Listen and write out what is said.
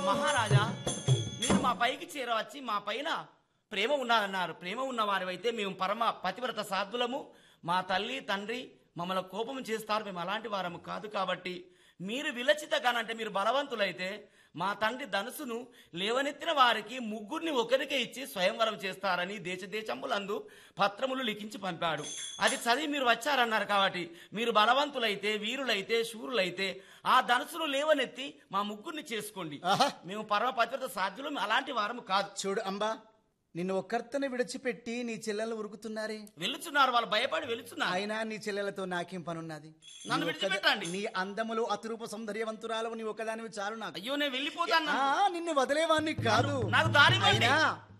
మహారాజా మీరు మా పైకి చేరవచ్చి మా పైన ప్రేమ ఉన్నారన్నారు ప్రేమ ఉన్న వారివైతే మేము పరమ పతివ్రత సాధులము మా తల్లి తండ్రి మమ్మల్ని కోపం చేస్తారు మేము అలాంటి వారము కాదు కాబట్టి మీరు విలచితగానంటే మీరు బలవంతులైతే మా తండ్రి ధనుసును లేవనెత్తిన వారికి ముగ్గురిని ఒకరికే ఇచ్చి స్వయంవరం చేస్తారని దేశ దేశములందు పత్రములు లిఖించి పంపాడు అది చదివి మీరు వచ్చారన్నారు కాబట్టి మీరు బలవంతులైతే వీరులైతే శూరులైతే ఆ ధనుసును లేవనెత్తి మా ముగ్గురిని చేసుకోండి ఆహా మేము పరమ పతివ్రత సాధ్యులు అలాంటి వారము కాదు చూడు అంబా నిన్ను ఒక్కర్తని విడిచిపెట్టి నీ చెల్లెలు ఉరుకుతున్నారే వెళుచున్నారు వాళ్ళు భయపడి వెళుచున్నారు అయినా నీ చెల్లెలతో నాకేం పనున్నది నన్ను నీ ఒక్కద- విడిచిపెట్టండి. నీ అందములు అతురూప సౌందర్యవంతురాలు నీ ఒకదానివి చాలు నాకు అయ్యో నేను వెళ్ళిపోతాను ఆ, నిన్ను వదిలేవాన్ని కాదు నాకు దారి ఇవ్వండి. అయినా